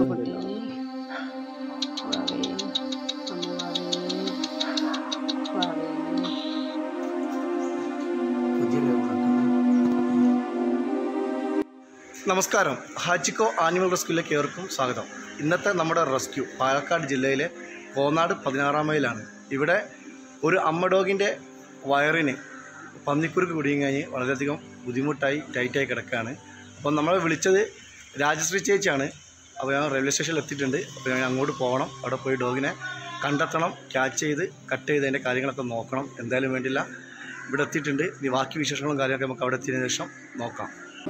കുട്ടി വാവേ അമ്മ വാവേ വാവേ നമസ്കാരം ഹാച്ചിക്കോ ആനിമൽ റെസ്ക്യൂയിലേക്ക് ഏവർക്കും സ്വാഗതം ഇന്നത്തെ നമ്മുടെ റെസ്ക്യൂ പാലക്കാട് ജില്ലയിലെ കോന്നാട് പതിനാറാം മൈലാണ് ഇവിടെ ഒരു അമ്മ ഡോഗിൻ്റെ വയറിന് പന്നിക്കുരുക്ക് കുടുങ്ങി കഴിഞ്ഞ് വളരെയധികം ബുദ്ധിമുട്ടായി ടൈറ്റായി കിടക്കുകയാണ് അപ്പം നമ്മളെ വിളിച്ചത് രാജശ്രീ ചേച്ചിയാണ് അപ്പോൾ ഞാൻ റെയിൽവേ സ്റ്റേഷനിൽ എത്തിയിട്ടുണ്ട് അപ്പോൾ ഞാൻ അങ്ങോട്ട് പോകണം അവിടെ പോയി ഡോഗിനെ കണ്ടെത്തണം ക്യാച്ച് ചെയ്ത് കട്ട് ചെയ്ത് അതിൻ്റെ കാര്യങ്ങളൊക്കെ നോക്കണം എന്തായാലും വേണ്ടില്ല ഇവിടെ എത്തിയിട്ടുണ്ട് ഇനി ബാക്കി വിശേഷങ്ങളും കാര്യങ്ങളൊക്കെ നമുക്ക് അവിടെ എത്തിയതിനു ശേഷം നോക്കാം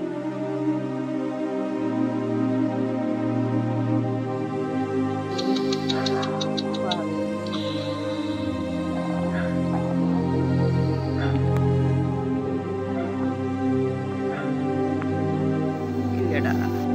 ഇല്ലടാ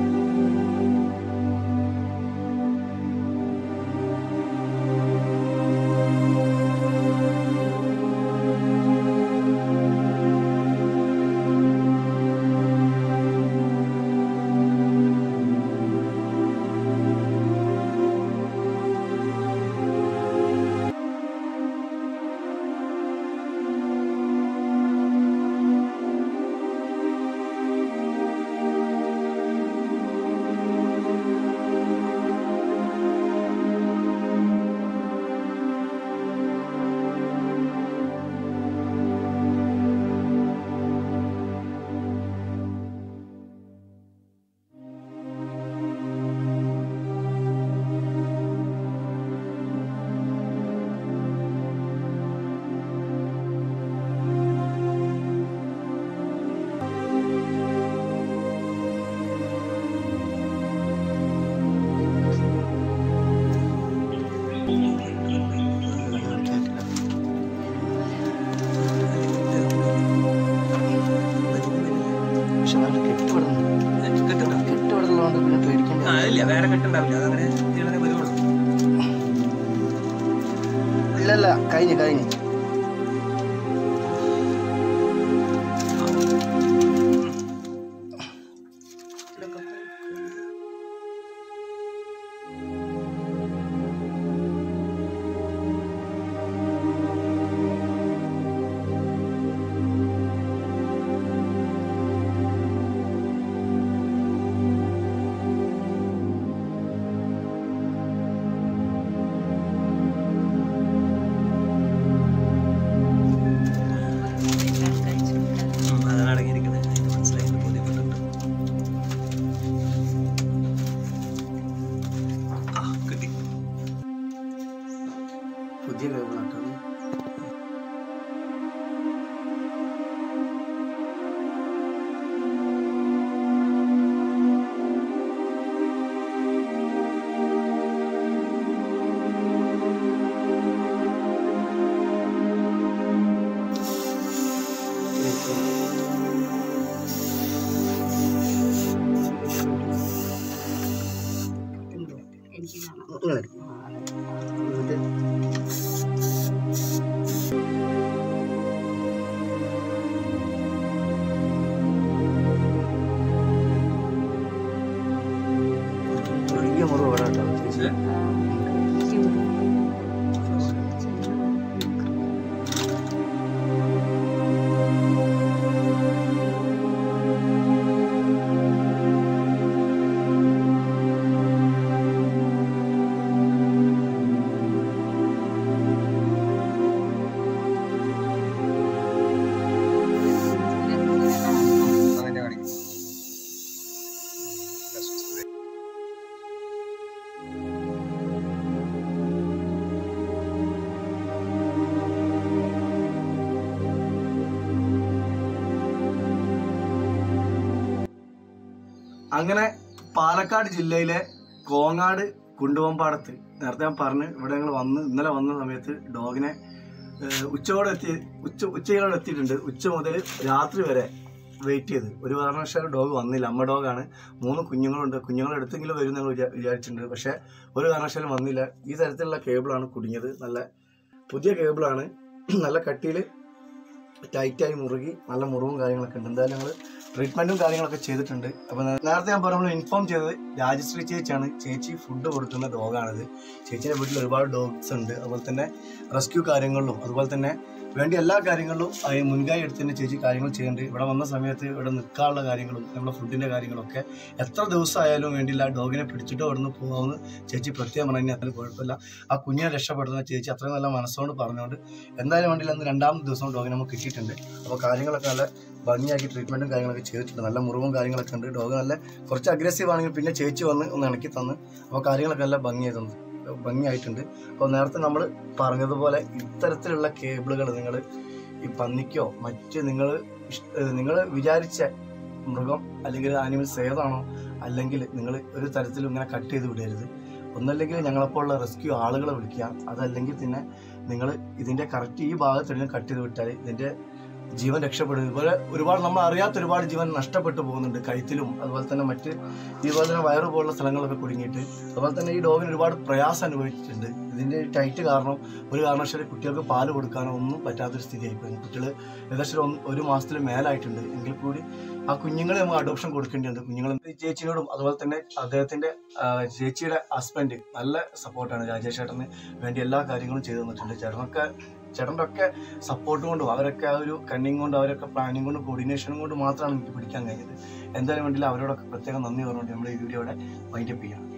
പക്ഷെ നല്ല കെട്ടിവിടുന്നു കെട്ടിവിടുന്നതുകൊണ്ട് പിന്നെ പേടിക്കേണ്ട ഇല്ല വേറെ കെട്ടുണ്ടാവില്ല അതങ്ങനെ ചെയ്യണേ വരുവുള്ളൂ ഇല്ലല്ല കഴിഞ്ഞു കഴിഞ്ഞു അതാണ് അടങ്ങിയിരിക്കുന്നത് എനിക്ക് മനസ്സിലായി ബോധ്യപ്പെട്ടിട്ടുണ്ട് ആ കിട്ടി പുതിയ കേബിളാട്ടോ എനിക്ക് കാണാം ചെറിയ മുറിവ് ഇവിടെ കേട്ടോ ചേച്ചി അതിന്റെ കാണിക്കും അങ്ങനെ പാലക്കാട് ജില്ലയിലെ കോങ്ങാട് കുണ്ടുവമ്പാടത്ത് നേരത്തെ ഞാൻ പറഞ്ഞു ഇവിടെ ഞങ്ങൾ വന്ന് ഇന്നലെ വന്ന സമയത്ത് ഡോഗിനെ ഏഹ്, ഉച്ചയോടെ എത്തി ഉച്ച ഉച്ചയോടെ എത്തിയിട്ടുണ്ട് ഉച്ച മുതൽ രാത്രി വരെ വെയിറ്റ് ചെയ്ത് ഒരു കാരണവശാലും ഡോഗ് വന്നില്ല അമ്മ ഡോഗാണ് മൂന്ന് കുഞ്ഞുങ്ങളുണ്ട് കുഞ്ഞുങ്ങൾ എടുത്തെങ്കിലും വരും ഞങ്ങൾ വിചാ- വിചാരിച്ചിട്ടുണ്ട് പക്ഷേ ഒരു കാരണവശാലും വന്നില്ല ഈ തരത്തിലുള്ള കേബിളാണ് കുടുങ്ങിയത് നല്ല പുതിയ കേബിളാണ് നല്ല കട്ടിയിൽ ടൈറ്റായി മുറുകി നല്ല മുറിവും കാര്യങ്ങളൊക്കെ ഉണ്ട് എന്തായാലും ഞങ്ങൾ ട്രീറ്റ്മെൻറ്റും കാര്യങ്ങളൊക്കെ ചെയ്തിട്ടുണ്ട് അപ്പോൾ നേരത്തെ ഞാൻ പറഞ്ഞു ഇൻഫോം ചെയ്തത് രാജശ്രീ ചേച്ചിയാണ് ചേച്ചി ഫുഡ് കൊടുക്കുന്ന ഡോഗാണിത് ചേച്ചിയുടെ വീട്ടിൽ ഒരുപാട് ഡോഗ്സ് ഉണ്ട് അതുപോലെ തന്നെ റെസ്ക്യൂ കാര്യങ്ങളിലും അതുപോലെ തന്നെ വേണ്ട എല്ലാ കാര്യങ്ങളിലും അതിന് മുൻകൈ എടുത്ത് തന്നെ ചേച്ചി കാര്യങ്ങൾ ചെയ്യുന്നുണ്ട് ഇവിടെ വന്ന സമയത്ത് ഇവിടെ നിൽക്കാനുള്ള കാര്യങ്ങളും നമ്മുടെ ഫുഡിൻ്റെ കാര്യങ്ങളൊക്കെ എത്ര ദിവസമായാലും വേണ്ടില്ല ഡോഗിനെ പിടിച്ചിട്ടോ അവിടെ നിന്ന് പോകാമെന്ന് ചേച്ചി പ്രത്യേകം പറഞ്ഞു അതിന് കുഴപ്പമില്ല ആ കുഞ്ഞിനെ രക്ഷപ്പെടുന്ന ചേച്ചി അത്രയും നല്ല മനസ്സുകൊണ്ട് പറഞ്ഞുകൊണ്ട് എന്തായാലും വേണ്ടില്ല അന്ന് രണ്ടാമത്തെ ദിവസം ഡോഗിനെ നമുക്ക് കിട്ടിയിട്ടുണ്ട് അപ്പോൾ കാര്യങ്ങളൊക്കെ നല്ല ഭംഗിയാക്കി ട്രീറ്റ്മെൻറ്റും കാര്യങ്ങളൊക്കെ ചെയ്തിട്ടുണ്ട് നല്ല മുറിവും കാര്യങ്ങളൊക്കെ ഉണ്ട് ഡോഗ് നല്ല കുറച്ച് അഗ്രസീവ് ആണെങ്കിൽ പിന്നെ ചേച്ചി വന്ന് ഒന്ന് ഇണക്കി തന്ന് അപ്പോൾ കാര്യങ്ങളൊക്കെ നല്ല ഭംഗിയായി തന്നു ഭംഗിയായിട്ടുണ്ട് അപ്പോൾ നേരത്തെ നമ്മൾ പറഞ്ഞതുപോലെ ഇത്തരത്തിലുള്ള കേബിളുകൾ നിങ്ങൾ ഈ പന്നിക്കോ മറ്റ് നിങ്ങൾ നിങ്ങൾ വിചാരിച്ച മൃഗം അല്ലെങ്കിൽ ആനിമൽസ് ഏതാണോ അല്ലെങ്കിൽ നിങ്ങൾ ഒരു തരത്തിലും ഇങ്ങനെ കട്ട് ചെയ്ത് വിടരുത് ഒന്നല്ലെങ്കിൽ ഞങ്ങളെപ്പോലുള്ള റെസ്ക്യൂ ആളുകളെ വിളിക്കുക അതല്ലെങ്കിൽ പിന്നെ നിങ്ങൾ ഇതിൻ്റെ കറക്റ്റ് ഈ ഭാഗത്തെല്ലാം കട്ട് ചെയ്ത് വിട്ടാൽ ഇതിൻ്റെ ജീവൻ രക്ഷപ്പെടും ഇതുപോലെ ഒരുപാട് നമ്മൾ അറിയാത്ത ഒരുപാട് ജീവൻ നഷ്ടപ്പെട്ടു പോകുന്നുണ്ട് കഴുത്തിലും അതുപോലെ തന്നെ മറ്റ് ഇതുപോലെ തന്നെ വയറ് പോലുള്ള സ്ഥലങ്ങളൊക്കെ കുടുങ്ങിയിട്ട് അതുപോലെ തന്നെ ഈ ഡോഗിന് ഒരുപാട് പ്രയാസം അനുഭവിച്ചിട്ടുണ്ട് ഇതിൻ്റെ ടൈറ്റ് കാരണം ഒരു കാരണവശാലും കുട്ടികൾക്ക് പാല് കൊടുക്കാനോ ഒന്നും പറ്റാത്തൊരു സ്ഥിതിയായിപ്പോയി കുട്ടികൾ ഏകദേശം ഒന്ന് ഒരു മാസത്തിൽ മേലായിട്ടുണ്ട് എങ്കിൽ കൂടി ആ കുഞ്ഞുങ്ങളെ നമുക്ക് അഡോപ്ഷൻ കൊടുക്കേണ്ടതുണ്ട് കുഞ്ഞുങ്ങൾ ചേച്ചിയോടും അതുപോലെ തന്നെ അദ്ദേഹത്തിൻ്റെ ആ, ചേച്ചിയുടെ ഹസ്ബൻഡ് നല്ല സപ്പോർട്ടാണ് രാജേഷ് ചേട്ടന് വേണ്ടി എല്ലാ കാര്യങ്ങളും ചെയ്തു തന്നിട്ടുണ്ട് ചേട്ടനൊക്കെ ചേട്ടൻ്റെ ഒക്കെ സപ്പോർട്ട് കൊണ്ടും അവരൊക്കെ ആ ഒരു കണ്ണിങ് കൊണ്ടും അവരൊക്കെ പ്ലാനിങ് കൊണ്ടും കോർഡിനേഷനും കൊണ്ട് മാത്രമാണ് എനിക്ക് പിടിക്കാൻ കഴിഞ്ഞത് എന്തായാലും വേണ്ടിയില്ല അവരോടൊക്കെ പ്രത്യേകം നന്ദി പറഞ്ഞുകൊണ്ട് നമ്മൾ ഈ വീഡിയോ ഇവിടെ വൈൻഡപ്പ് ചെയ്യാം